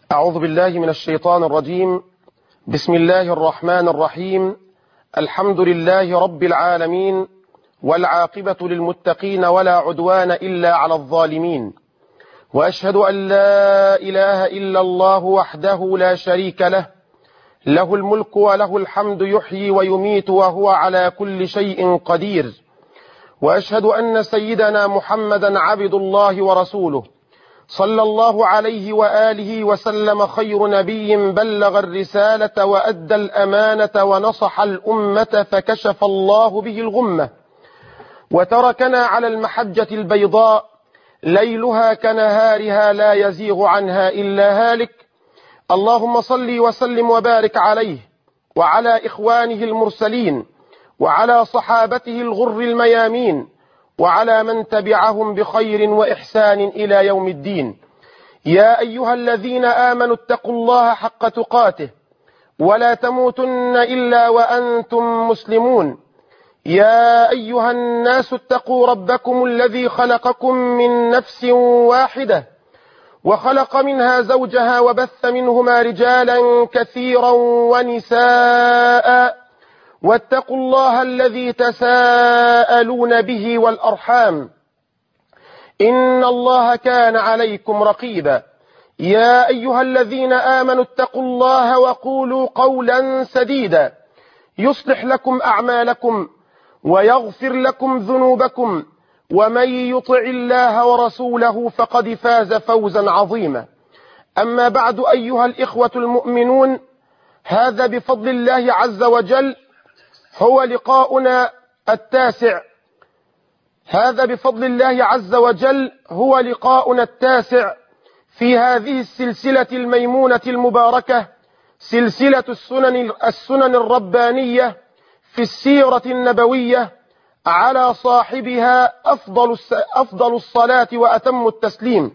أعوذ بالله من الشيطان الرجيم بسم الله الرحمن الرحيم الحمد لله رب العالمين والعاقبة للمتقين ولا عدوان إلا على الظالمين وأشهد أن لا إله إلا الله وحده لا شريك له له الملك وله الحمد يحيي ويميت وهو على كل شيء قدير وأشهد أن سيدنا محمدا عبد الله ورسوله صلى الله عليه وآله وسلم خير نبي بلغ الرسالة وأدى الأمانة ونصح الأمة فكشف الله به الغمة وتركنا على المحجة البيضاء ليلها كنهارها لا يزيغ عنها إلا هالك اللهم صل وسلم وبارك عليه وعلى إخوانه المرسلين وعلى صحابته الغر الميامين وعلى من تبعهم بخير وإحسان إلى يوم الدين يا أيها الذين آمنوا اتقوا الله حق تقاته ولا تموتن إلا وأنتم مسلمون يا أيها الناس اتقوا ربكم الذي خلقكم من نفس واحدة وخلق منها زوجها وبث منهما رجالا كثيرا ونساء واتقوا الله الذي تساءلون به والأرحام إن الله كان عليكم رقيبا يا أيها الذين آمنوا اتقوا الله وقولوا قولا سديدا يصلح لكم أعمالكم ويغفر لكم ذنوبكم ومن يطع الله ورسوله فقد فاز فوزا عظيما أما بعد أيها الإخوة المؤمنون هذا بفضل الله عز وجل هو لقاؤنا التاسع هذا بفضل الله عز وجل هو لقاؤنا التاسع في هذه السلسلة الميمونة المباركة سلسلة السنن, السنن الربانية في السيرة النبوية على صاحبها أفضل, أفضل الصلاة وأتم التسليم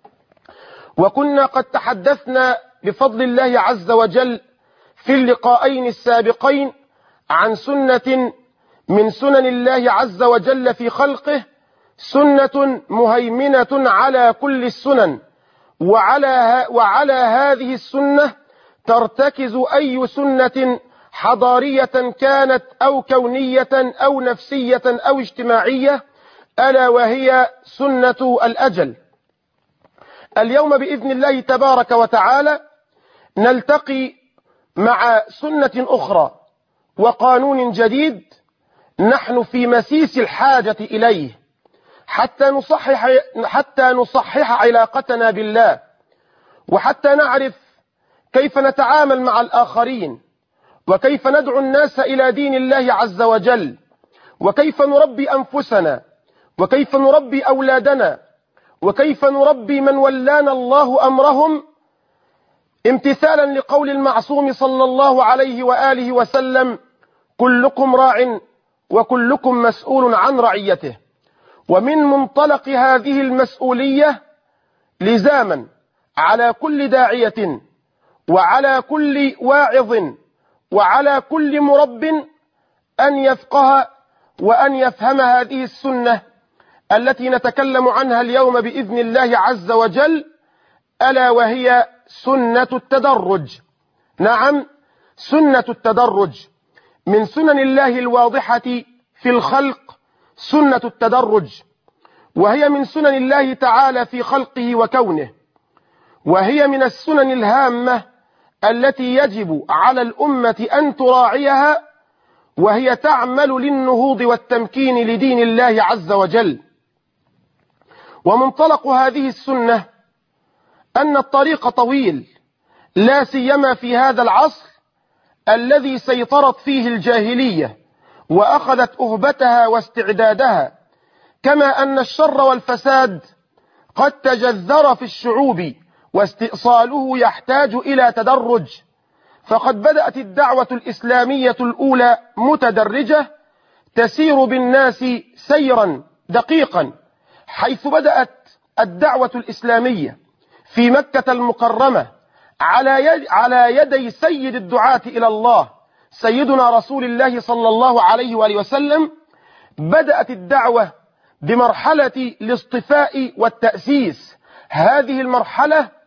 وكنا قد تحدثنا بفضل الله عز وجل في اللقاءين السابقين عن سنة من سنن الله عز وجل في خلقه سنة مهيمنة على كل السنن وعلى, وعلى هذه السنة ترتكز أي سنة حضارية كانت أو كونية أو نفسية أو اجتماعية ألا وهي سنة الأجل اليوم بإذن الله تبارك وتعالى نلتقي مع سنة أخرى وقانون جديد نحن في مسيس الحاجة إليه حتى نصحح, حتى نصحح علاقتنا بالله وحتى نعرف كيف نتعامل مع الآخرين وكيف ندعو الناس إلى دين الله عز وجل وكيف نربي أنفسنا وكيف نربي أولادنا وكيف نربي من ولانا الله أمرهم امتثالا لقول المعصوم صلى الله عليه وآله وسلم كلكم راع وكلكم مسؤول عن رعيته ومن منطلق هذه المسؤولية لزاما على كل داعية وعلى كل واعظ وعلى كل مرب أن يفقه وأن يفهم هذه السنة التي نتكلم عنها اليوم بإذن الله عز وجل ألا وهي سنة التدرج نعم سنة التدرج من سنن الله الواضحة في الخلق سنة التدرج وهي من سنن الله تعالى في خلقه وكونه وهي من السنن الهامة التي يجب على الأمة أن تراعيها وهي تعمل للنهوض والتمكين لدين الله عز وجل ومنطلق هذه السنة أن الطريق طويل لا سيما في هذا العصر الذي سيطرت فيه الجاهلية وأخذت أهبتها واستعدادها كما أن الشر والفساد قد تجذر في الشعوب واستئصاله يحتاج إلى تدرج فقد بدأت الدعوة الإسلامية الأولى متدرجة تسير بالناس سيرا دقيقا حيث بدأت الدعوة الإسلامية في مكة المكرمة على يد على يدي سيد الدعاة إلى الله سيدنا رسول الله صلى الله عليه وآله وسلم بدأت الدعوة بمرحلة الاصطفاء والتأسيس هذه المرحلة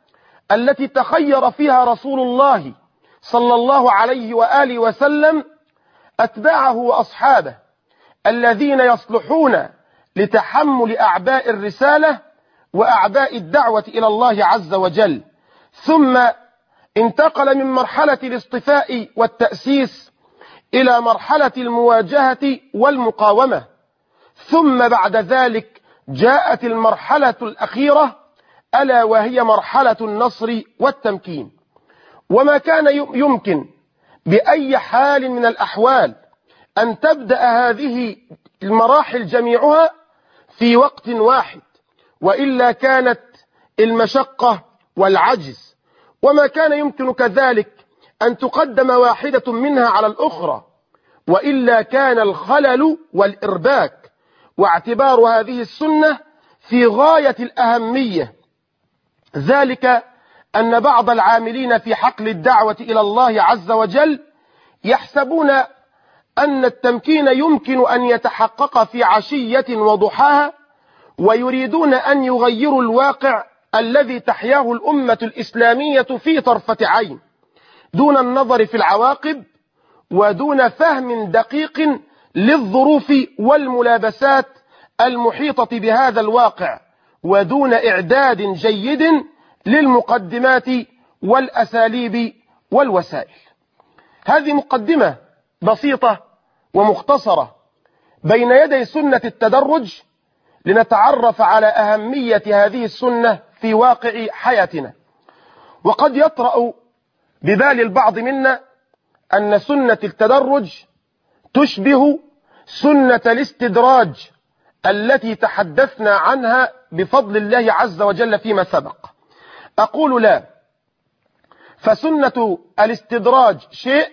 التي تخير فيها رسول الله صلى الله عليه وآله وسلم أتباعه وأصحابه الذين يصلحون لتحمل أعباء الرسالة وأعباء الدعوة إلى الله عز وجل ثم انتقل من مرحلة الاصطفاء والتأسيس إلى مرحلة المواجهة والمقاومة ثم بعد ذلك جاءت المرحلة الأخيرة ألا وهي مرحلة النصر والتمكين وما كان يمكن بأي حال من الأحوال أن تبدأ هذه المراحل جميعها في وقت واحد وإلا كانت المشقة والعجز وما كان يمكن كذلك أن تقدم واحدة منها على الأخرى وإلا كان الخلل والإرباك واعتبار هذه السنة في غاية الأهمية ذلك أن بعض العاملين في حقل الدعوة إلى الله عز وجل يحسبون أن التمكين يمكن أن يتحقق في عشية وضحاها ويريدون أن يغيروا الواقع الذي تحياه الأمة الإسلامية في طرفة عين دون النظر في العواقب ودون فهم دقيق للظروف والملابسات المحيطة بهذا الواقع ودون إعداد جيد للمقدمات والأساليب والوسائل هذه مقدمة بسيطة ومختصرة بين يدي سنة التدرج لنتعرف على أهمية هذه السنة في واقع حياتنا وقد يطرأ ببال البعض منا أن سنة التدرج تشبه سنة الاستدراج التي تحدثنا عنها بفضل الله عز وجل فيما سبق أقول لا فسنة الاستدراج شيء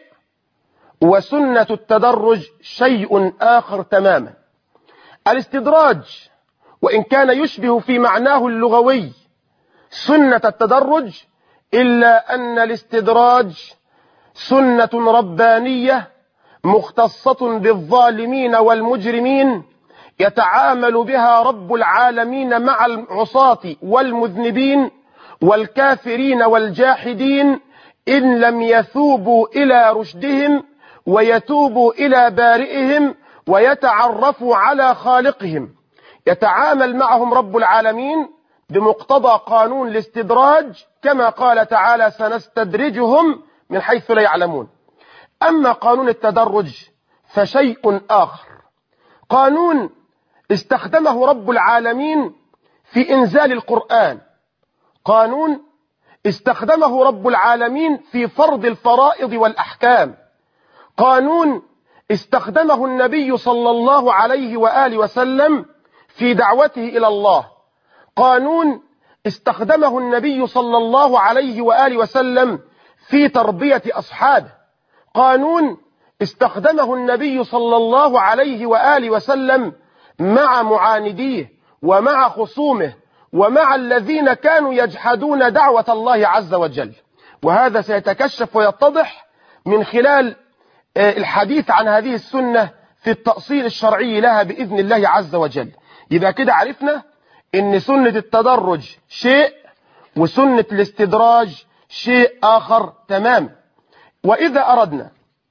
وسنة التدرج شيء آخر تماما الاستدراج وإن كان يشبه في معناه اللغوي سنة التدرج إلا أن الاستدراج سنة ربانية مختصة بالظالمين والمجرمين يتعامل بها رب العالمين مع العصاة والمذنبين والكافرين والجاحدين إن لم يثوبوا إلى رشدهم ويتوبوا إلى بارئهم ويتعرفوا على خالقهم يتعامل معهم رب العالمين بمقتضى قانون الاستدراج كما قال تعالى سنستدرجهم من حيث لا يعلمون أما قانون التدرج فشيء آخر قانون استخدمه رب العالمين في إنزال القرآن قانون استخدمه رب العالمين في فرض الفرائض والأحكام قانون استخدمه النبي صلى الله عليه وآله وسلم في دعوته إلى الله قانون استخدمه النبي صلى الله عليه وآله وسلم في تربية أصحابه قانون استخدمه النبي صلى الله عليه وآله وسلم مع معانديه ومع خصومه ومع الذين كانوا يجحدون دعوة الله عز وجل وهذا سيتكشف ويتضح من خلال الحديث عن هذه السنة في التأصيل الشرعي لها بإذن الله عز وجل يبقى كده عرفنا ان سنة التدرج شيء وسنة الاستدراج شيء آخر تمام وإذا أردنا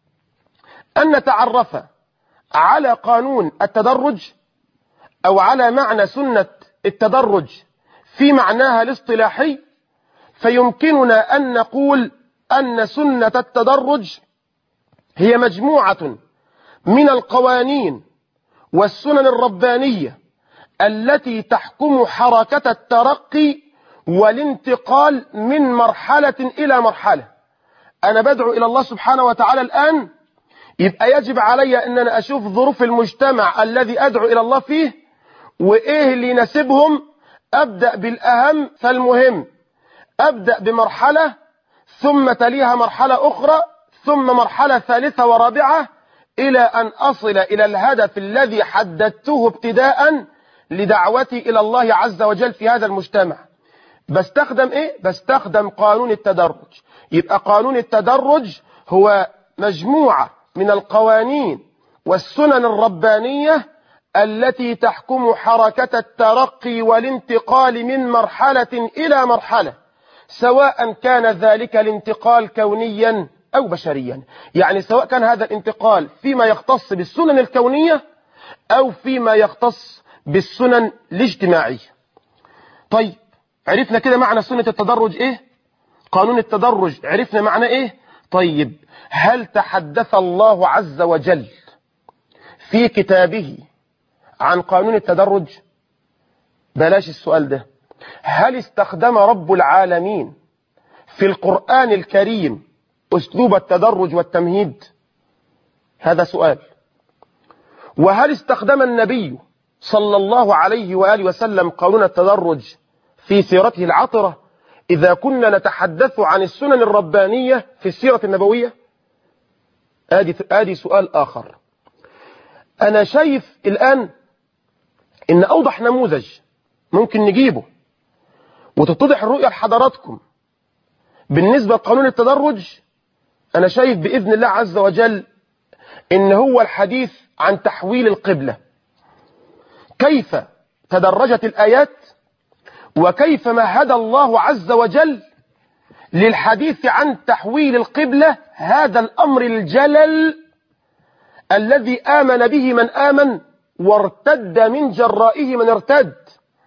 أن نتعرف على قانون التدرج أو على معنى سنة التدرج في معناها الاصطلاحي فيمكننا أن نقول أن سنة التدرج هي مجموعة من القوانين والسنن الربانية التي تحكم حركة الترقي والانتقال من مرحلة إلى مرحلة أنا بدعو إلى الله سبحانه وتعالى الآن يبقى يجب علي أن أنا أشوف ظروف المجتمع الذي أدعو إلى الله فيه وإيه اللي يناسبهم أبدأ بالأهم فالمهم أبدأ بمرحلة ثم تليها مرحلة أخرى ثم مرحلة ثالثة ورابعة إلى أن أصل إلى الهدف الذي حددته ابتداء لدعوتي إلى الله عز وجل في هذا المجتمع بستخدم إيه؟ بستخدم قانون التدرج يبقى قانون التدرج هو مجموعة من القوانين والسنن الربانية التي تحكم حركة الترقي والانتقال من مرحلة إلى مرحلة سواء كان ذلك الانتقال كونيا أو بشريا يعني سواء كان هذا الانتقال فيما يختص بالسنن الكونية أو فيما يختص بالسنن الاجتماعية طيب عرفنا كده معنى سنة التدرج إيه قانون التدرج عرفنا معنى إيه طيب هل تحدث الله عز وجل في كتابه عن قانون التدرج بلاش السؤال ده هل استخدم رب العالمين في القرآن الكريم أسلوب التدرج والتمهيد هذا سؤال وهل استخدم النبي صلى الله عليه وآله وسلم قانون التدرج في سيرته العطرة إذا كنا نتحدث عن السنن الربانية في السيرة النبوية آدي, آدي سؤال آخر أنا شايف الآن إن أوضح نموذج ممكن نجيبه وتتضح الرؤية لحضراتكم بالنسبة لقانون التدرج أنا شايف بإذن الله عز وجل إن هو الحديث عن تحويل القبلة كيف تدرجت الآيات وكيف مهد الله عز وجل للحديث عن تحويل القبلة هذا الأمر الجلل الذي آمن به من آمن وارتد من جرائه من ارتد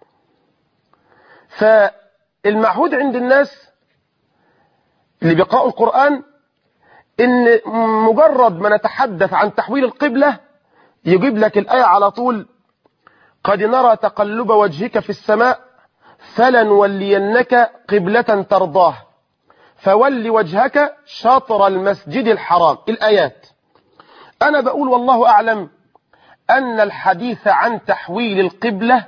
فالمعهود عند الناس اللي بيقرأوا القرآن ان مجرد ما نتحدث عن تحويل القبلة يجيب لك الآية على طول قد نرى تقلب وجهك في السماء فلنولينك قبلة ترضاه فول وجهك شطر المسجد الحرام الآيات أنا بقول والله أعلم أن الحديث عن تحويل القبلة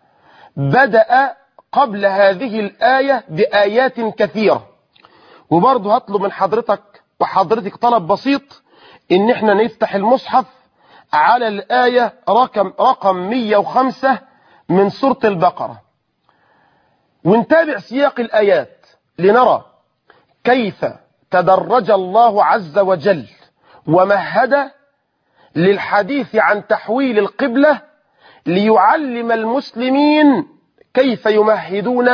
بدأ قبل هذه الآية بآيات كثيرة وبرضه هطلب من حضرتك وحضرتك طلب بسيط ان احنا نفتح المصحف على الآية رقم, رقم 105 من سورة البقرة ونتابع سياق الآيات لنرى كيف تدرج الله عز وجل ومهد للحديث عن تحويل القبلة ليعلم المسلمين كيف يمهدون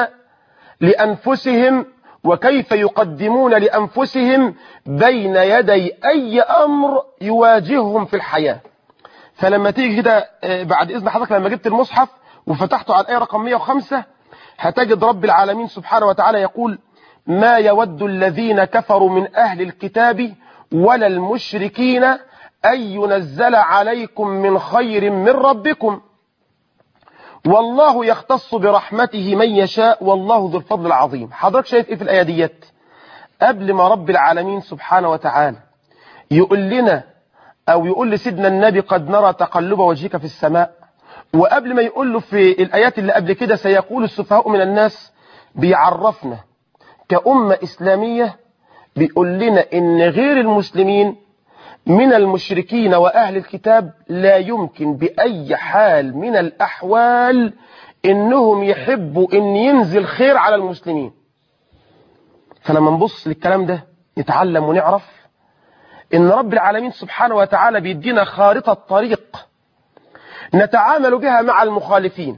لأنفسهم وكيف يقدمون لأنفسهم بين يدي أي أمر يواجههم في الحياة فلما تيجي كده بعد إذن حضرتك لما جبت المصحف وفتحته على الآية رقم 105 هتجد رب العالمين سبحانه وتعالى يقول ما يود الذين كفروا من أهل الكتاب ولا المشركين أن ينزل عليكم من خير من ربكم والله يختص برحمته من يشاء والله ذو الفضل العظيم حضرتك شايف ايه في الآية ديت قبل ما رب العالمين سبحانه وتعالى يقول لنا او يقول لسيدنا النبي قد نرى تقلب وجهك في السماء وقبل ما يقول له في الآيات اللي قبل كده سيقول السفهاء من الناس بيعرفنا كأمة إسلامية بيقول لنا إن غير المسلمين من المشركين وأهل الكتاب لا يمكن بأي حال من الأحوال إنهم يحبوا إن ينزل خير على المسلمين فلما نبص للكلام ده نتعلم ونعرف إن رب العالمين سبحانه وتعالى بيدينا خارطة طريق نتعامل بها مع المخالفين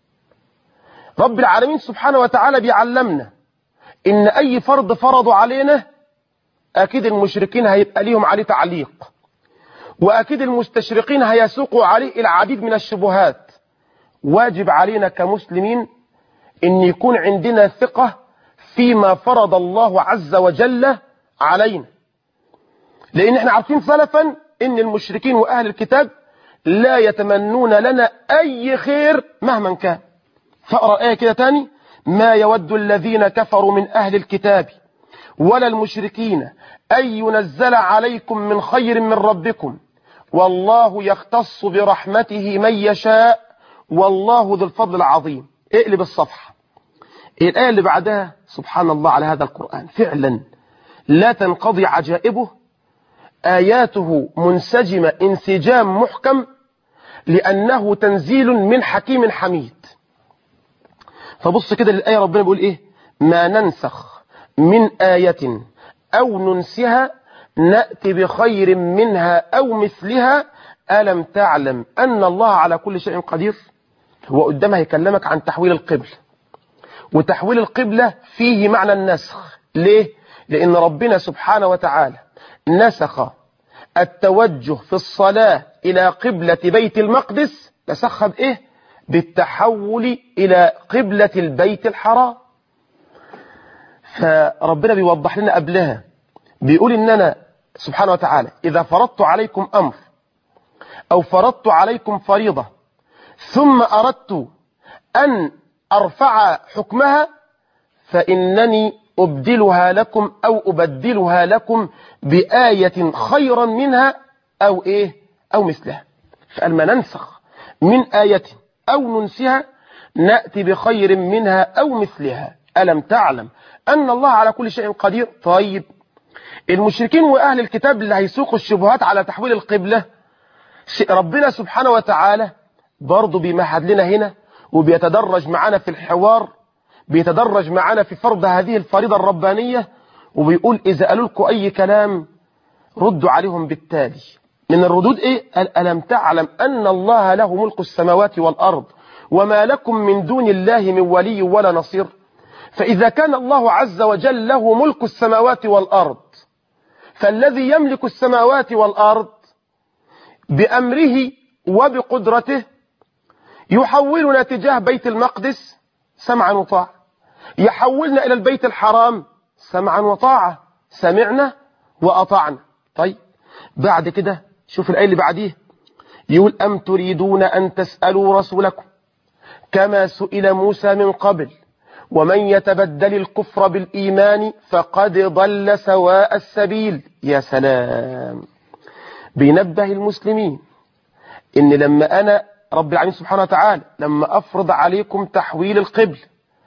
رب العالمين سبحانه وتعالى بيعلمنا إن أي فرض فرضوا علينا أكيد المشركين هيبقى ليهم عليه تعليق وأكيد المستشرقين هيسوقوا عليه العديد من الشبهات واجب علينا كمسلمين أن يكون عندنا ثقة فيما فرض الله عز وجل علينا لأن احنا عارفين سلفا أن المشركين وأهل الكتاب لا يتمنون لنا أي خير مهما كان فأرى آية كده تاني ما يود الذين كفروا من أهل الكتاب ولا المشركين أن ينزل عليكم من خير من ربكم والله يختص برحمته من يشاء والله ذو الفضل العظيم اقلب الصفحة الآية اللي بعدها سبحان الله على هذا القرآن فعلا لا تنقضي عجائبه آياته منسجمة انسجام محكم لأنه تنزيل من حكيم حميد فبص كده للآية ربنا بيقول إيه ما ننسخ من آية أو ننسها نأتي بخير منها أو مثلها ألم تعلم أن الله على كل شيء قدير هو قدامها يكلمك عن تحويل القبل وتحويل القبلة فيه معنى النسخ ليه؟ لأن ربنا سبحانه وتعالى نسخ التوجه في الصلاة إلى قبلة بيت المقدس نسخها بإيه؟ بالتحول إلى قبلة البيت الحرام فربنا بيوضح لنا قبلها بيقول إن أنا سبحانه وتعالى إذا فرضت عليكم أمر أو فرضت عليكم فريضة ثم أردت أن أرفع حكمها فإنني أبدلها لكم أو أبدلها لكم بآية خيرا منها أو إيه أو مثلها فقال ما ننسخ من آية أو ننسها نأتي بخير منها أو مثلها ألم تعلم أن الله على كل شيء قدير طيب المشركين وأهل الكتاب اللي هيسوقوا الشبهات على تحويل القبلة ربنا سبحانه وتعالى برضه بيمهد لنا هنا وبيتدرج معنا في الحوار بيتدرج معنا في فرض هذه الفريضة الربانية وبيقول إذا قالوا لكم أي كلام ردوا عليهم بالتالي من الردود إيه قال ألم تعلم أن الله له ملك السماوات والأرض وما لكم من دون الله من ولي ولا نصير فإذا كان الله عز وجل له ملك السماوات والأرض فالذي يملك السماوات والأرض بأمره وبقدرته يحولنا تجاه بيت المقدس سمعا وطاعة يحولنا إلى البيت الحرام سمعا وطاعة سمعنا وأطعنا طيب بعد كده شوف الآية اللي بعديه يقول أم تريدون أن تسألوا رسولكم كما سئل موسى من قبل ومن يتبدل الكفر بالإيمان فقد ضل سواء السبيل يا سلام بينبه المسلمين إن لما أنا رب العالمين سبحانه وتعالى لما أفرض عليكم تحويل القبل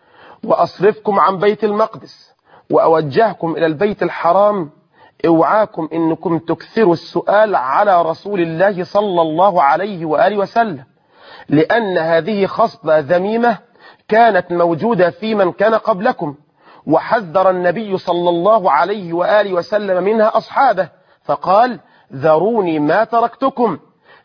وأصرفكم عن بيت المقدس وأوجهكم إلى البيت الحرام اوعاكم انكم تكثروا السؤال على رسول الله صلى الله عليه وآله وسلم لأن هذه خصلة ذميمة كانت موجودة في من كان قبلكم وحذر النبي صلى الله عليه وآله وسلم منها أصحابه فقال ذروني ما تركتكم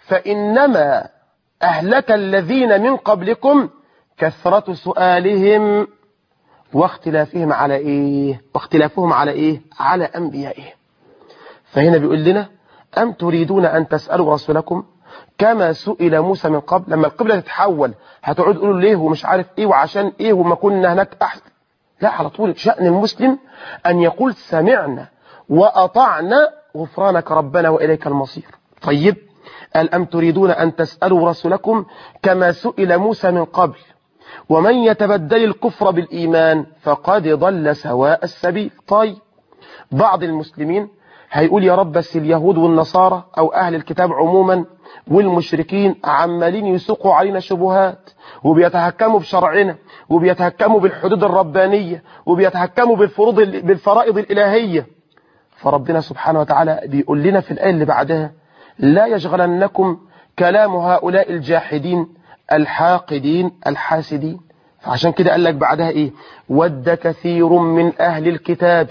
فإنما أهلك الذين من قبلكم كثرة سؤالهم واختلافهم على إيه واختلافهم على إيه على أنبيائهم فهنا بيقول لنا أم تريدون أن تسألوا رسولكم كما سئل موسى من قبل لما القبلة تتحول هتقعد تقولوا ليه ومش عارف ايه وعشان ايه وما كنا هناك احسن لا على طول شأن المسلم أن يقول سمعنا وأطعنا غفرانك ربنا وإليك المصير طيب قال أم تريدون أن تسألوا رسولكم كما سئل موسى من قبل ومن يتبدل الكفر بالإيمان فقد ضل سواء السبيل طيب بعض المسلمين هيقول يا رب بس اليهود والنصارى أو أهل الكتاب عموما والمشركين عمالين يسوقوا علينا شبهات وبيتهكموا بشرعنا وبيتهكموا بالحدود الربانية وبيتهكموا بالفروض بالفرائض الإلهية فربنا سبحانه وتعالى بيقول لنا في الآية اللي بعدها لا يشغلنكم كلام هؤلاء الجاحدين الحاقدين الحاسدين فعشان كده قال لك بعدها ايه ود كثير من أهل الكتاب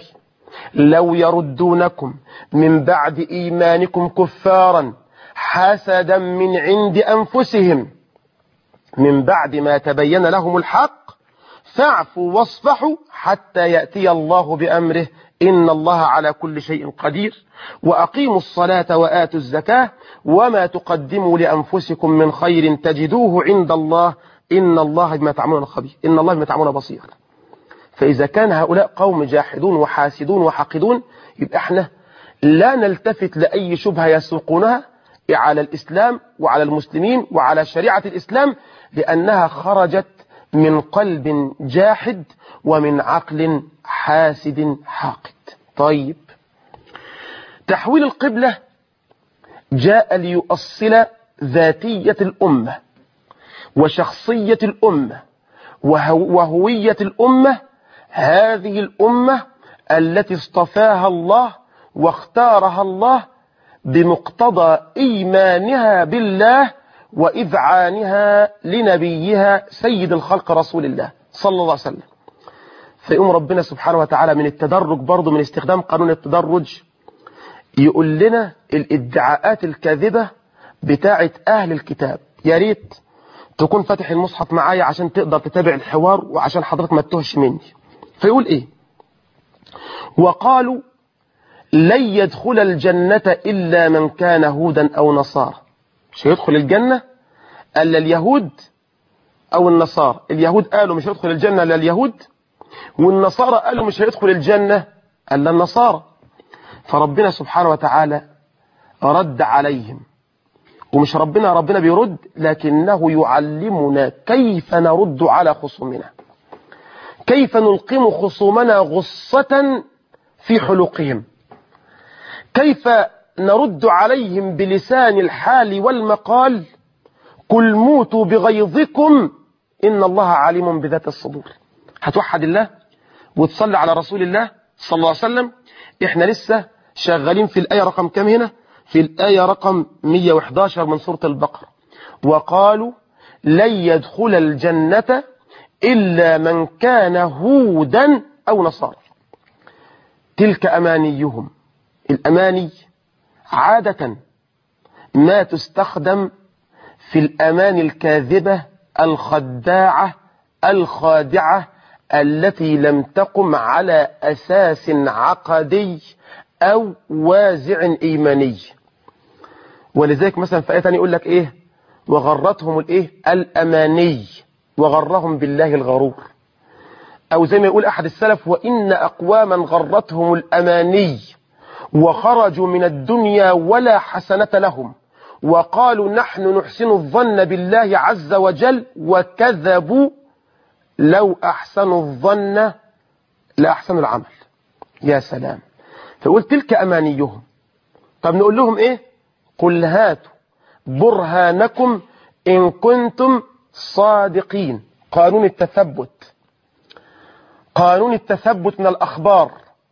لو يردونكم من بعد إيمانكم كفارا حسدا من عند أنفسهم من بعد ما تبين لهم الحق فاعفوا واصفحوا حتى يأتي الله بأمره إن الله على كل شيء قدير وأقيموا الصلاة وآتوا الزكاة وما تقدموا لأنفسكم من خير تجدوه عند الله إن الله بما تعملون خبير إن الله بما تعملون بصير فإذا كان هؤلاء قوم جاحدون وحاسدون وحقدون يبقى احنا لا نلتفت لأي شبهة يسوقونها على الإسلام وعلى المسلمين وعلى شريعة الإسلام لأنها خرجت من قلب جاحد ومن عقل حاسد حاقد طيب تحويل القبلة جاء ليؤصل ذاتية الأمة وشخصية الأمة وهوية الأمة هذه الأمة التي اصطفاها الله واختارها الله بمقتضى إيمانها بالله وإذعانها لنبيها سيد الخلق رسول الله صلى الله عليه وسلم فيقوم ربنا سبحانه وتعالى من التدرج برضه من استخدام قانون التدرج يقول لنا الادعاءات الكاذبة بتاعة أهل الكتاب يا ريت تكون فاتح المصحف معايا عشان تقدر تتابع الحوار وعشان حضرتك ما تتوهش مني فيقول ايه وقالوا لن يدخل الجنة إلا من كان هودا أو نصارى مش هيدخل الجنة إلا اليهود أو النصارى اليهود قالوا مش هيدخل الجنة إلا اليهود والنصارى قالوا مش هيدخل الجنة إلا النصارى فربنا سبحانه وتعالى رد عليهم ومش ربنا ربنا بيرد لكنه يعلمنا كيف نرد على خصومنا كيف نلقم خصومنا غصة في حلقهم كيف نرد عليهم بلسان الحال والمقال قل موتوا بغيظكم إن الله عليم بذات الصدور هتوحد الله وتصلي على رسول الله صلى الله عليه وسلم احنا لسه شغالين في الآية رقم كم هنا في الآية رقم 111 من سورة البقرة وقالوا لن يدخل الجنة إلا من كان هودا أو نصارى تلك أمانيهم الأماني عادة ما تستخدم في الأمان الكاذبة الخداعة الخادعة التي لم تقم على أساس عقدي أو وازع إيماني ولذلك مثلا في آية تانية يقول لك إيه وغرتهم الإيه الأماني وغرهم بالله الغرور أو زي ما يقول أحد السلف وإن أقواما غرتهم الأماني وخرجوا من الدنيا ولا حسنة لهم وقالوا نحن نحسن الظن بالله عز وجل وكذبوا لو أحسنوا الظن لأحسنوا العمل يا سلام فقول تلك أمانيهم طب نقول لهم إيه قل هاتوا برهانكم إن كنتم صادقين قانون التثبت قانون التثبت من الأخبار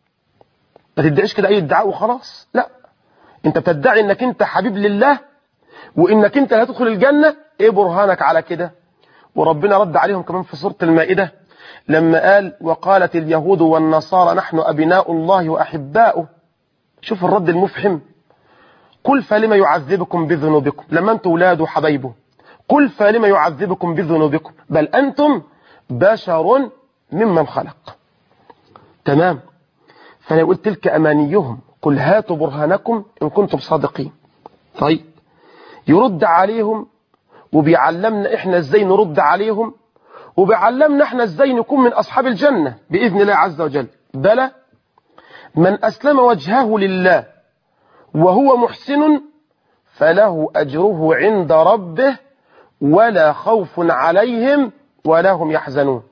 ما تدعيش كده أي ادعاء وخلاص لا انت بتدعي انك انت حبيب لله وانك انت هتدخل الجنة ايه برهانك على كده وربنا رد عليهم كمان في سورة المائدة لما قال وقالت اليهود والنصارى نحن أبناء الله وأحباؤه شوف الرد المفحم قل فلما يعذبكم بذنوبكم لما أنتم ولاد وحبايبه قل فلما يعذبكم بذنوبكم بل أنتم بشر ممن خلق تمام فأنا يقول تلك أمانيهم قل هاتوا برهانكم إن كنتم صادقين طيب يرد عليهم وبيعلمنا إحنا إزاي نرد عليهم وبيعلمنا إحنا إزاي نكون من أصحاب الجنة بإذن الله عز وجل بلى من أسلم وجهه لله وهو محسن فله أجره عند ربه ولا خوف عليهم ولا هم يحزنون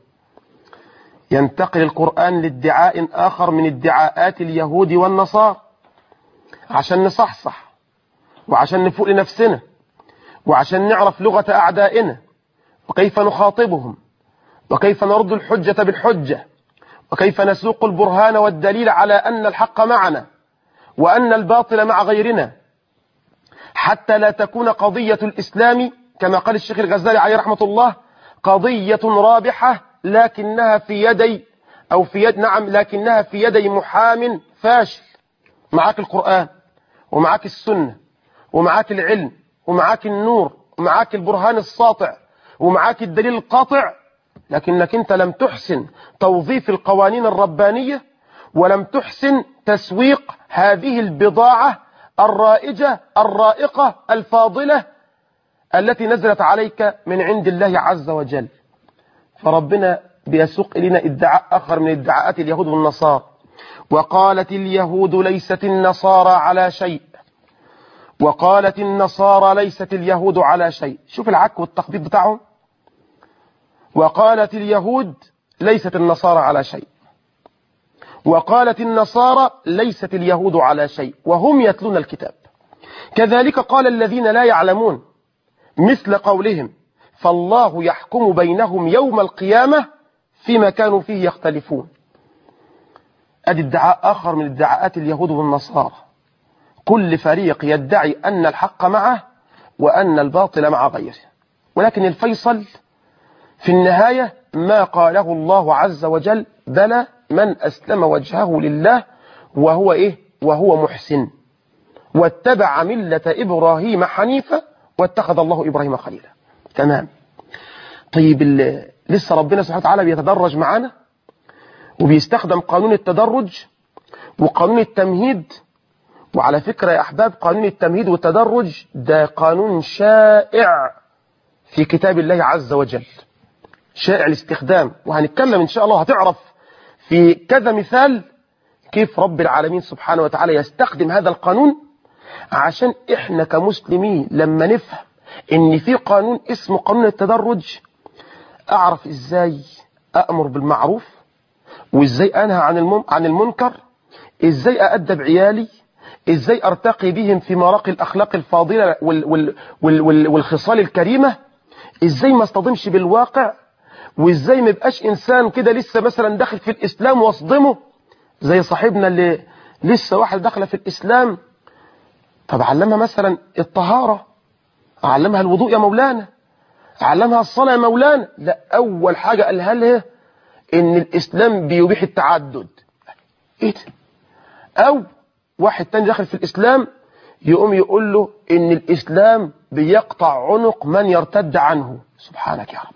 ينتقل القرآن لادعاء آخر من ادعاءات اليهود والنصارى عشان نصحصح وعشان نفوق لنفسنا وعشان نعرف لغة أعدائنا وكيف نخاطبهم وكيف نرد الحجة بالحجة وكيف نسوق البرهان والدليل على أن الحق معنا وأن الباطل مع غيرنا حتى لا تكون قضية الإسلام كما قال الشيخ الغزالي عليه رحمة الله قضية رابحة لكنها في يدي أو في يد نعم لكنها في يدي محام فاشل معاك القرآن ومعاك السنة ومعاك العلم ومعاك النور ومعاك البرهان الساطع ومعاك الدليل القاطع لكنك انت لم تحسن توظيف القوانين الربانية ولم تحسن تسويق هذه البضاعة الرائجة الرائقة الفاضلة التي نزلت عليك من عند الله عز وجل فربنا بيسوق إلينا ادعاء آخر من ادعاءات اليهود والنصارى وقالت اليهود ليست النصارى على شيء وقالت النصارى ليست اليهود على شيء شوف العك والتخبيط بتاعهم وقالت اليهود ليست النصارى على شيء وقالت النصارى ليست اليهود على شيء وهم يتلون الكتاب كذلك قال الذين لا يعلمون مثل قولهم فالله يحكم بينهم يوم القيامة فيما كانوا فيه يختلفون أدي ادعاء آخر من ادعاءات اليهود والنصارى كل فريق يدعي أن الحق معه وأن الباطل مع غيره ولكن الفيصل في النهاية ما قاله الله عز وجل بلى من أسلم وجهه لله وهو إيه وهو محسن واتبع ملة إبراهيم حنيفا واتخذ الله إبراهيم خليلا تمام طيب ال- لسه ربنا سبحانه وتعالى بيتدرج معانا وبيستخدم قانون التدرج وقانون التمهيد وعلى فكرة يا أحباب قانون التمهيد والتدرج ده قانون شائع في كتاب الله عز وجل شائع الاستخدام وهنتكلم إن شاء الله هتعرف في كذا مثال كيف رب العالمين سبحانه وتعالى يستخدم هذا القانون عشان إحنا كمسلمين لما نفهم إن في قانون اسمه قانون التدرج أعرف إزاي أأمر بالمعروف وإزاي أنهى عن المم... عن المنكر إزاي أأدب عيالي إزاي أرتقي بهم في مراقي الأخلاق الفاضلة وال... وال... وال... وال... والخصال الكريمة إزاي ما اصطدمش بالواقع وإزاي ما يبقاش إنسان كده لسه مثلا داخل في الإسلام واصدمه زي صاحبنا اللي لسه واحد داخله في الإسلام طب علمها مثلا الطهارة علمها الوضوء يا مولانا علمها الصلاة يا مولانا لا أول حاجة قالها لها إن الإسلام بيبيح التعدد إيه ده أو واحد تاني داخل في الإسلام يقوم يقول له إن الإسلام بيقطع عنق من يرتد عنه سبحانك يا رب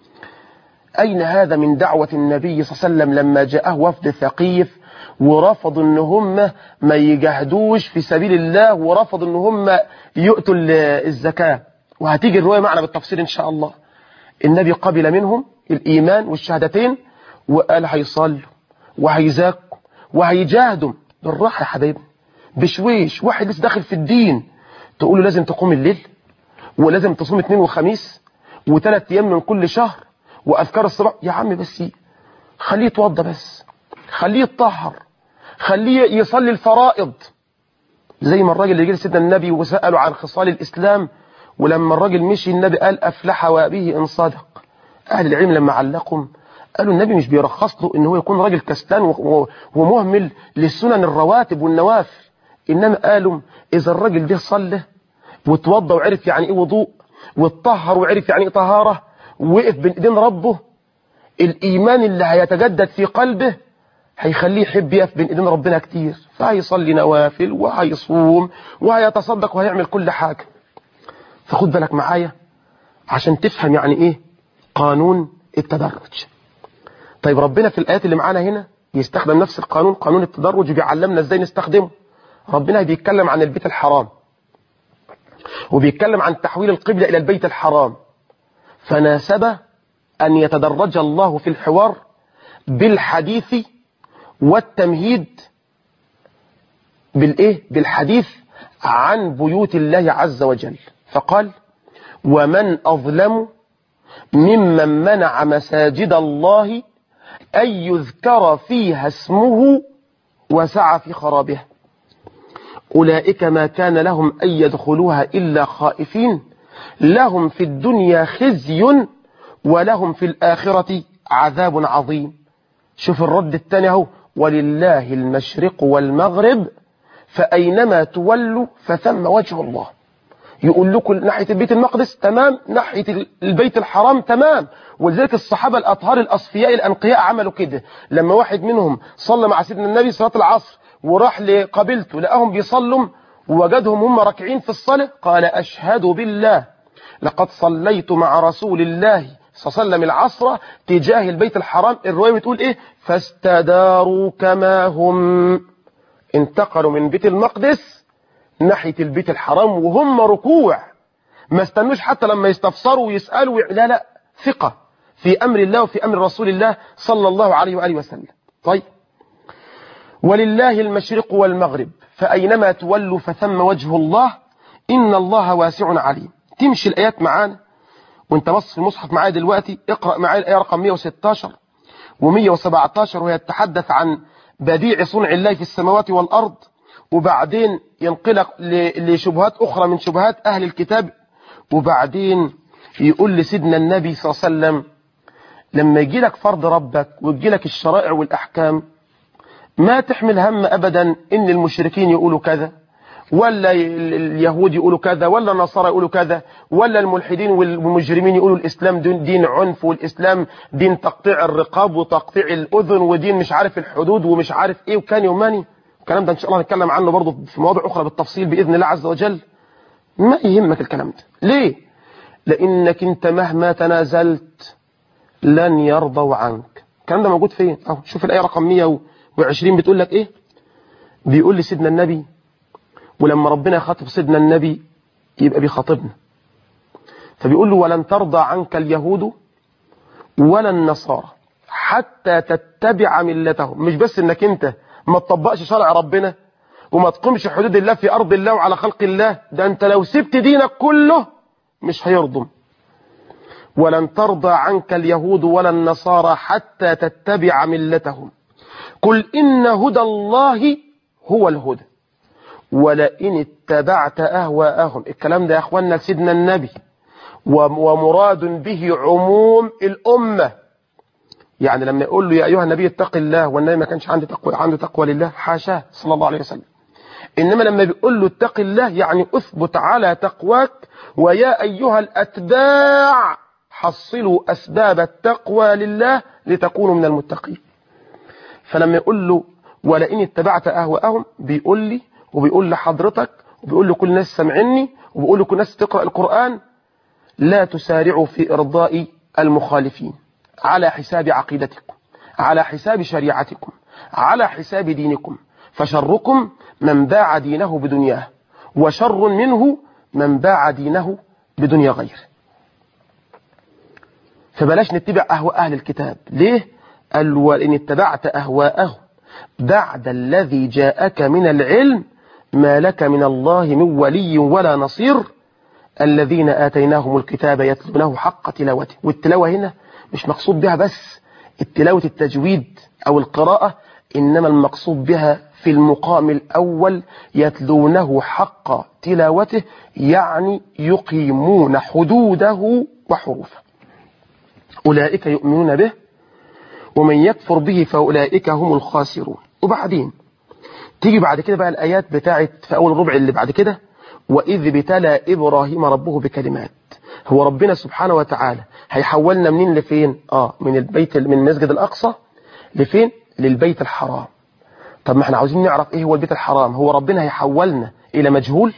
أين هذا من دعوة النبي صلى الله عليه وسلم لما جاءه وفد ثقيف ورفضوا ان هم ما يجاهدوش في سبيل الله ورفضوا ان هم يؤتوا الزكاة وهتيجي الرواية معنا بالتفصيل ان شاء الله النبي قبل منهم الإيمان والشهادتين وقال هيصلوا وهيزكوا وهيجاهدوا بالراحة يا حبايبي بشويش واحد لسه داخل في الدين تقول له لازم تقوم الليل ولازم تصوم اثنين وخميس وثلاث ايام من كل شهر واذكار الصباح يا عم بس خليه يتوضى بس خليه يتطهر خليه يصلي الفرائض زي ما الراجل اللي جه سيدنا النبي وسأله عن خصال الإسلام ولما الراجل مشي النبي قال أفلح وابه إن صدق أهل العلم لما علقهم قالوا النبي مش بيرخص له إن هو يكون راجل كسلان ومهمل للسنن الرواتب والنوافل إنما قالوا إذا الراجل ده صلى وتوضى وعرف يعني إيه وضوء واتطهر وعرف يعني إيه طهارة وقف بين إيدين ربه الإيمان اللي هيتجدد في قلبه هيخليه يحب يقف بين ايدين ربنا كتير فهيصلي نوافل وهيصوم وهيتصدق وهيعمل كل حاجة فخد بالك معايا عشان تفهم يعني ايه قانون التدرج طيب ربنا في الآيات اللي معانا هنا يستخدم نفس القانون قانون التدرج وبيعلمنا ازاي نستخدمه ربنا بيتكلم عن البيت الحرام وبيتكلم عن تحويل القبلة إلى البيت الحرام فناسب أن يتدرج الله في الحوار بالحديث والتمهيد بالايه بالحديث عن بيوت الله عز وجل فقال ومن أظلم ممن منع مساجد الله أن يذكر فيها اسمه وسعى في خرابها أولئك ما كان لهم أن يدخلوها إلا خائفين لهم في الدنيا خزي ولهم في الآخرة عذاب عظيم شوف الرد الثاني اهو ولله المشرق والمغرب فأينما تولوا فثم وجه الله يقول لكم ناحية البيت المقدس تمام ناحية البيت الحرام تمام ولذلك الصحابة الأطهار الأصفياء الأنقياء عملوا كده لما واحد منهم صلى مع سيدنا النبي صلاة العصر وراح لقبيلته لقاهم بيصلوا ووجدهم هم راكعين في الصلاة قال أشهد بالله لقد صليت مع رسول الله صلى الله عليه وسلم العصر تجاه البيت الحرام الرواية بتقول ايه فاستداروا كما هم انتقلوا من بيت المقدس ناحية البيت الحرام وهم ركوع ما استنوش حتى لما يستفسروا ويسألوا لا لا ثقة في أمر الله وفي أمر رسول الله صلى الله عليه وآله وسلم طيب ولله المشرق والمغرب فأينما تولوا فثم وجه الله إن الله واسع عليم تمشي الآيات معانا وانت بص في المصحف معايا دلوقتي اقرأ معايا الآية رقم 116 و117 وهي تتحدث عن بديع صنع الله في السماوات والأرض وبعدين ينقلك لشبهات أخرى من شبهات أهل الكتاب وبعدين يقول لسيدنا النبي صلى الله عليه وسلم لما يجي لك فرض ربك ويجي لك الشرائع والأحكام ما تحمل هم أبدا إن المشركين يقولوا كذا ولا اليهود يقولوا كذا ولا النصارى يقولوا كذا ولا الملحدين والمجرمين يقولوا الإسلام دين عنف والإسلام دين تقطيع الرقاب وتقطيع الأذن ودين مش عارف الحدود ومش عارف إيه وكان يوماني الكلام ده إن شاء الله نتكلم عنه برضه في مواضع أخرى بالتفصيل بإذن الله عز وجل ما يهمك الكلام ده ليه لانك انت مهما تنازلت لن يرضوا عنك الكلام ده موجود فين اهو شوف الايه رقم 120 بتقول لك ايه بيقول لي سيدنا النبي ولما ربنا يخاطب سيدنا النبي يبقى بيخاطبنا فبيقول له ولن ترضى عنك اليهود ولا النصارى حتى تتبع ملتهم مش بس انك انت ما تطبقش شرع ربنا وما تقومش حدود الله في ارض الله وعلى خلق الله ده انت لو سبت دينك كله مش هيرضم ولن ترضى عنك اليهود ولا النصارى حتى تتبع ملتهم قل إن هدى الله هو الهدى ولئن اتبعت أهواءهم الكلام ده يا أخوانا سيدنا النبي ومراد به عموم الأمة يعني لما يقول له يا أيها النبي اتق الله والنبي ما كانش عنده تقوى, عنده تقوى لله حاشاه صلى الله عليه وسلم إنما لما بيقول له اتق الله يعني أثبت على تقواك ويا أيها الأتباع حصلوا أسباب التقوى لله لتكونوا من المتقين فلما يقول له ولئن اتبعت أهواءهم بيقول لي وبيقول لحضرتك وبيقول لكل الناس سمعني وبيقول لكل الناس تقرأ القرآن لا تسارعوا في إرضاء المخالفين على حساب عقيدتكم على حساب شريعتكم على حساب دينكم فشركم من باع دينه بدنياه وشر منه من باع دينه بدنيا غيره فبلاش نتبع أهواء أهل الكتاب ليه؟ قال وإن اتبعت أهواءهم بعد الذي جاءك من العلم ما لك من الله من ولي ولا نصير الذين آتيناهم الكتاب يتلونه حق تلاوته والتلاوة هنا مش مقصود بها بس التلاوة التجويد أو القراءة إنما المقصود بها في المقام الأول يتلونه حق تلاوته يعني يقيمون حدوده وحروفه أولئك يؤمنون به ومن يكفر به فأولئك هم الخاسرون وبعدين تيجي بعد كده بقى الآيات بتاعت في أول الربع اللي بعد كده وإذ ابتلى إبراهيم ربه بكلمات هو ربنا سبحانه وتعالى هيحولنا منين لفين آه من البيت من المسجد الأقصى لفين للبيت الحرام طب ما احنا عاوزين نعرف ايه هو البيت الحرام هو ربنا هيحولنا إلى مجهول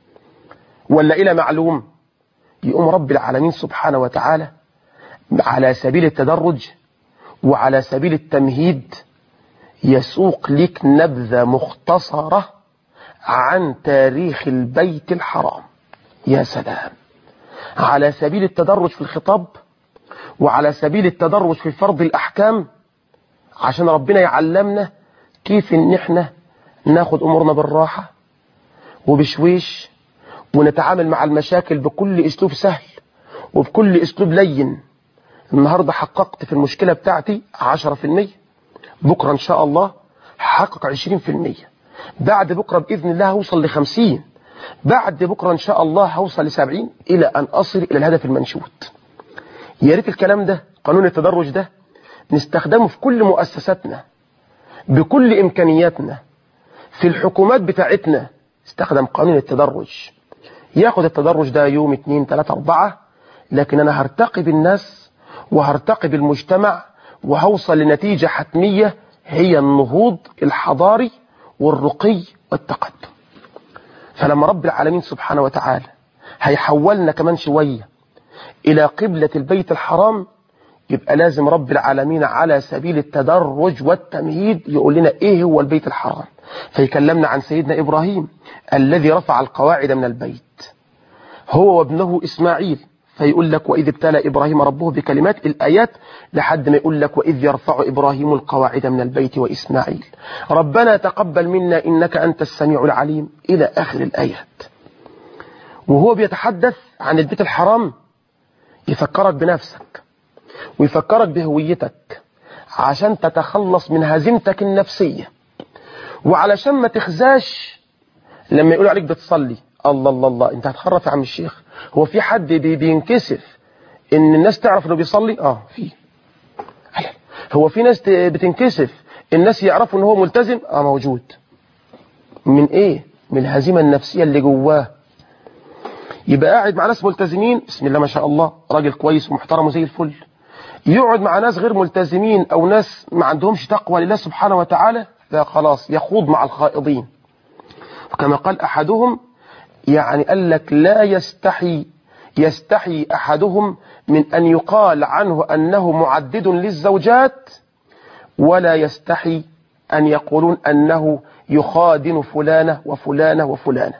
ولا إلى معلوم يقوم رب العالمين سبحانه وتعالى على سبيل التدرج وعلى سبيل التمهيد يسوق لك نبذة مختصرة عن تاريخ البيت الحرام يا سلام على سبيل التدرج في الخطاب وعلى سبيل التدرج في فرض الأحكام عشان ربنا يعلمنا كيف ان احنا ناخد امورنا بالراحة وبشويش ونتعامل مع المشاكل بكل اسلوب سهل وبكل اسلوب لين النهاردة حققت في المشكلة بتاعتي 10% بكرة ان شاء الله حقق 20% بعد بكرة بإذن الله هوصل لخمسين بعد بكرة إن شاء الله هوصل لسبعين إلى أن أصل إلى الهدف المنشود يا ريت الكلام ده قانون التدرج ده نستخدمه في كل مؤسساتنا بكل إمكانياتنا في الحكومات بتاعتنا استخدم قانون التدرج ياخد التدرج ده يوم اتنين تلاتة أربعة لكن أنا هرتقي بالناس وهرتقي بالمجتمع وهوصل لنتيجة حتمية هي النهوض الحضاري والرقي والتقدم فلما رب العالمين سبحانه وتعالى هيحولنا كمان شوية إلى قبلة البيت الحرام يبقى لازم رب العالمين على سبيل التدرج والتمهيد يقول لنا إيه هو البيت الحرام فيكلمنا عن سيدنا إبراهيم الذي رفع القواعد من البيت هو وابنه إسماعيل فيقول لك وإذ ابتلى إبراهيم ربه بكلمات الآيات لحد ما يقول لك وإذ يرفع إبراهيم القواعد من البيت وإسماعيل ربنا تقبل منا إنك أنت السميع العليم إلى آخر الآيات وهو بيتحدث عن البيت الحرام يفكرك بنفسك ويفكرك بهويتك عشان تتخلص من هزيمتك النفسية وعلشان ما تخزاش لما يقول عليك بتصلي الله الله الله انت هتخرف يا عم الشيخ هو في حد بي بينكسف ان الناس تعرف انه بيصلي اه في هو في ناس بتنكسف الناس يعرفوا ان هو ملتزم اه موجود من ايه من الهزيمة النفسية اللي جواه يبقى قاعد مع ناس ملتزمين بسم الله ما شاء الله راجل كويس ومحترم وزي الفل يقعد مع ناس غير ملتزمين او ناس ما عندهمش تقوى لله سبحانه وتعالى لا خلاص يخوض مع الخائضين وكما قال احدهم يعني قال لك لا يستحي يستحي أحدهم من أن يقال عنه أنه معدد للزوجات ولا يستحي أن يقولون أنه يخادن فلانة وفلانة وفلانة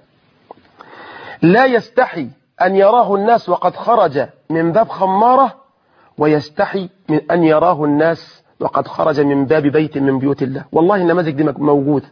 لا يستحي أن يراه الناس وقد خرج من باب خمارة ويستحي من أن يراه الناس وقد خرج من باب بيت من بيوت الله والله النماذج دي موجودة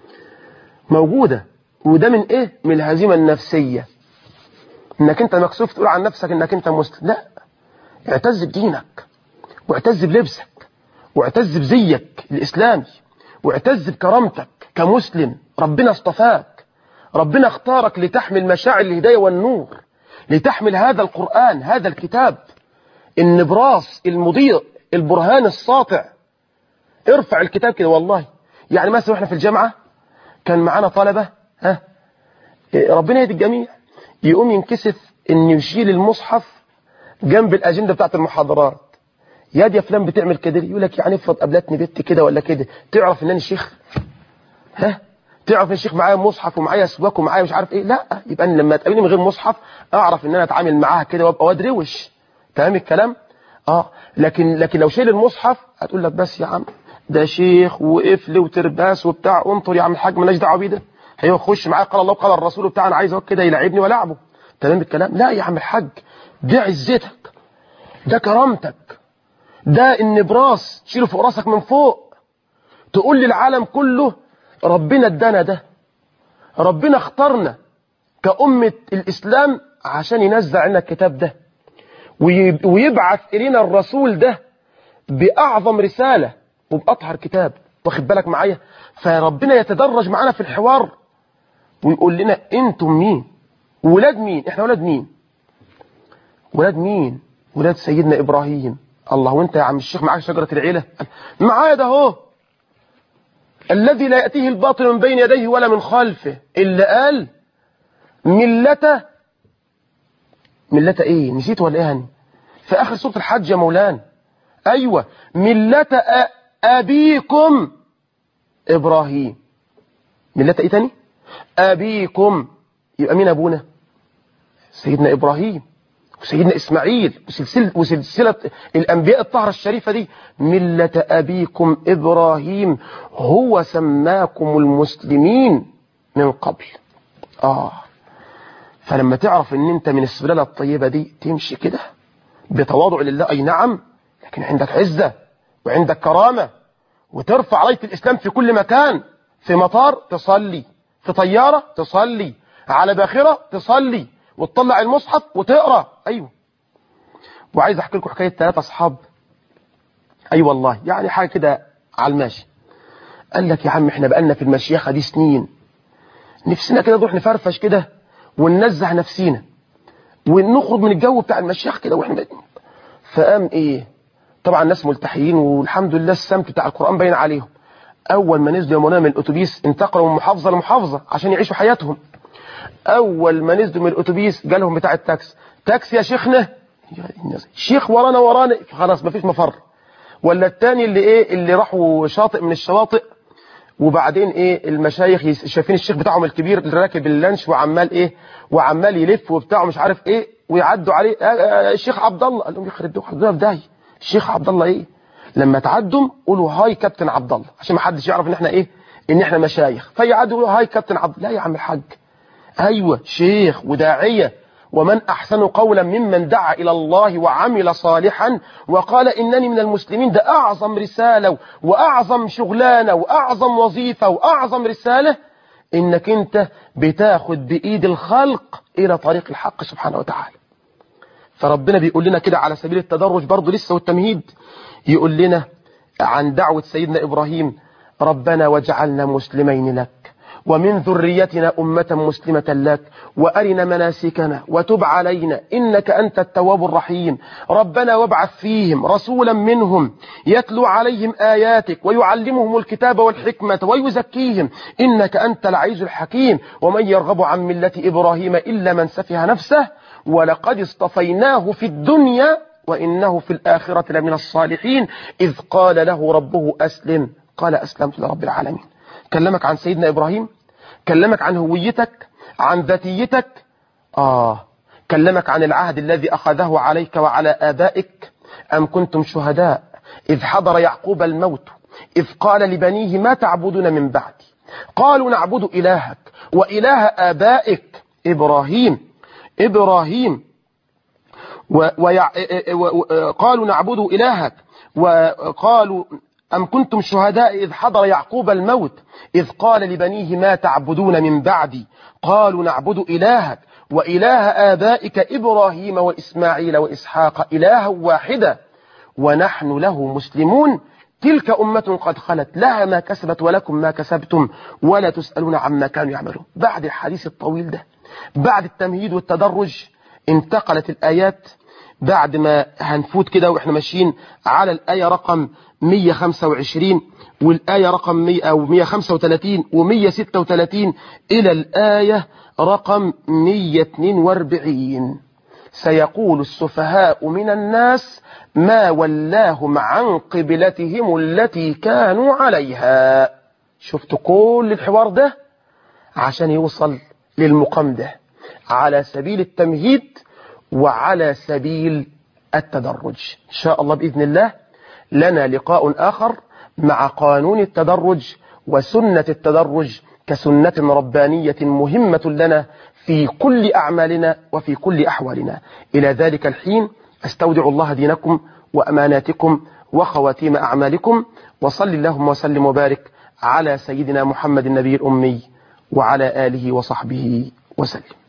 موجودة وده من ايه من الهزيمة النفسية انك انت مكسوف تقول عن نفسك انك انت مسلم لا اعتز بدينك واعتز بلبسك واعتز بزيك الاسلامي واعتز بكرامتك كمسلم ربنا اصطفاك ربنا اختارك لتحمل مشاعر الهداية والنور لتحمل هذا القرآن هذا الكتاب النبراس المضيء البرهان الساطع ارفع الكتاب كده والله يعني مثلا احنا في الجامعة كان معانا طلبة ها ربنا يهدي الجميع يقوم ينكسف ان يشيل المصحف جنب الاجنده بتاعت المحاضرات يا دي يا فلان بتعمل كده يقول لك يعني افرض قابلتني بنت كده ولا كده تعرف ان انا شيخ ها تعرف ان الشيخ معايا مصحف ومعايا سواك ومعايا مش عارف ايه لا يبقى أنا لما تقابلني من غير مصحف اعرف ان انا اتعامل معاها كده وابقى واد روش تمام الكلام اه لكن لكن لو شيل المصحف هتقول لك بس يا عم ده شيخ وقفل وترباس وبتاع انطر يا عم الحاج مالناش دعوه بيه ده هيخش خش معايا قال الله وقال الرسول بتاع انا عايز كده يلعبني والعبه تمام الكلام لا يا عم الحاج دي عزتك ده كرامتك ده النبراس تشيله فوق راسك من فوق تقول للعالم كله ربنا ادانا ده ربنا اختارنا كأمة الإسلام عشان ينزل علينا الكتاب ده ويبعث إلينا الرسول ده بأعظم رسالة وبأطهر كتاب واخد بالك معايا فربنا يتدرج معانا في الحوار ويقول لنا انتم مين ولاد مين احنا ولاد مين ولاد مين ولاد سيدنا إبراهيم الله وانت يا عم الشيخ معاك شجرة العيلة معايا ده هو الذي لا يأتيه الباطل من بين يديه ولا من خلفه إلا قال ملة ملة ايه نسيت ولا ايه هني في آخر سورة الحج يا مولانا أيوة ملة أبيكم إبراهيم ملة ايه تاني أبيكم يبقى مين أبونا سيدنا إبراهيم وسيدنا إسماعيل وسلسلة, وسلسلة الأنبياء الطهرة الشريفة دي ملة أبيكم إبراهيم هو سماكم المسلمين من قبل آه فلما تعرف ان انت من السلالة الطيبة دي تمشي كده بتواضع لله أي نعم لكن عندك عزة وعندك كرامة وترفع راية الإسلام في كل مكان في مطار تصلي في طيارة تصلي على باخرة تصلي وتطلع المصحف وتقرا ايوه وعايز احكي لكم حكايه ثلاثه اصحاب اي أيوة والله يعني حاجه كده على الماشي قال لك يا عم احنا بقالنا في المشيخه دي سنين نفسنا كده نروح نفرفش كده وننزه نفسينا ونخرج من الجو بتاع المشيخ كده واحنا فقام ايه طبعا الناس ملتحيين والحمد لله السمت بتاع القران باين عليهم اول ما نزلوا يا مولانا من الاتوبيس انتقلوا من محافظه لمحافظه عشان يعيشوا حياتهم اول ما نزلوا من الاتوبيس جالهم بتاع التاكس تاكسي يا شيخنا شيخ ورانا ورانا خلاص مفيش مفر ولا التاني اللي ايه اللي راحوا شاطئ من الشواطئ وبعدين ايه المشايخ شايفين الشيخ بتاعهم الكبير اللي راكب اللانش وعمال ايه وعمال يلف وبتاعه مش عارف ايه ويعدوا عليه آه آه الشيخ عبد الله قال لهم يخرب بيكم حضرتك في داهيه الشيخ عبد الله ايه لما تعدوا قولوا هاي كابتن عبد الله عشان ما حدش يعرف ان احنا ايه ان احنا مشايخ فيعدوا يقولوا هاي كابتن عبد لا يا عم الحاج أيوة شيخ وداعية ومن أحسن قولا ممن دعا إلى الله وعمل صالحا وقال إنني من المسلمين ده أعظم رسالة وأعظم شغلانة وأعظم وظيفة وأعظم رسالة إنك أنت بتاخد بإيد الخلق إلى طريق الحق سبحانه وتعالى فربنا بيقول لنا كده على سبيل التدرج برضه لسه والتمهيد يقول لنا عن دعوة سيدنا إبراهيم ربنا واجعلنا مسلمين لك ومن ذريتنا أمة مسلمة لك وأرنا مناسكنا وتب علينا إنك أنت التواب الرحيم ربنا وابعث فيهم رسولا منهم يتلو عليهم آياتك ويعلمهم الكتاب والحكمة ويزكيهم إنك أنت العزيز الحكيم ومن يرغب عن ملة إبراهيم إلا من سفه نفسه ولقد اصطفيناه في الدنيا وإنه في الآخرة لمن الصالحين إذ قال له ربه أسلم قال أسلمت لرب العالمين كلمك عن سيدنا إبراهيم كلمك عن هويتك عن ذاتيتك آه كلمك عن العهد الذي أخذه عليك وعلى آبائك أم كنتم شهداء إذ حضر يعقوب الموت إذ قال لبنيه ما تعبدون من بعدي قالوا نعبد إلهك وإله آبائك إبراهيم إبراهيم وقالوا نعبد إلهك وقالوا أم كنتم شهداء إذ حضر يعقوب الموت إذ قال لبنيه ما تعبدون من بعدي قالوا نعبد إلهك وإله آبائك إبراهيم وإسماعيل وإسحاق إلها واحدا ونحن له مسلمون تلك أمة قد خلت لها ما كسبت ولكم ما كسبتم ولا تسألون عما كانوا يعملون بعد الحديث الطويل ده بعد التمهيد والتدرج انتقلت الآيات بعد ما هنفوت كده واحنا ماشيين على الآية رقم 125 والآية رقم 100 أو 135 و136 إلى الآية رقم 142 سيقول السفهاء من الناس ما ولاهم عن قبلتهم التي كانوا عليها شفت كل الحوار ده عشان يوصل للمقام ده على سبيل التمهيد وعلى سبيل التدرج إن شاء الله بإذن الله لنا لقاء آخر مع قانون التدرج وسنة التدرج كسنة ربانية مهمة لنا في كل أعمالنا وفي كل أحوالنا إلى ذلك الحين أستودع الله دينكم وأماناتكم وخواتيم أعمالكم وصل اللهم وسلم وبارك على سيدنا محمد النبي الأمي وعلى آله وصحبه وسلم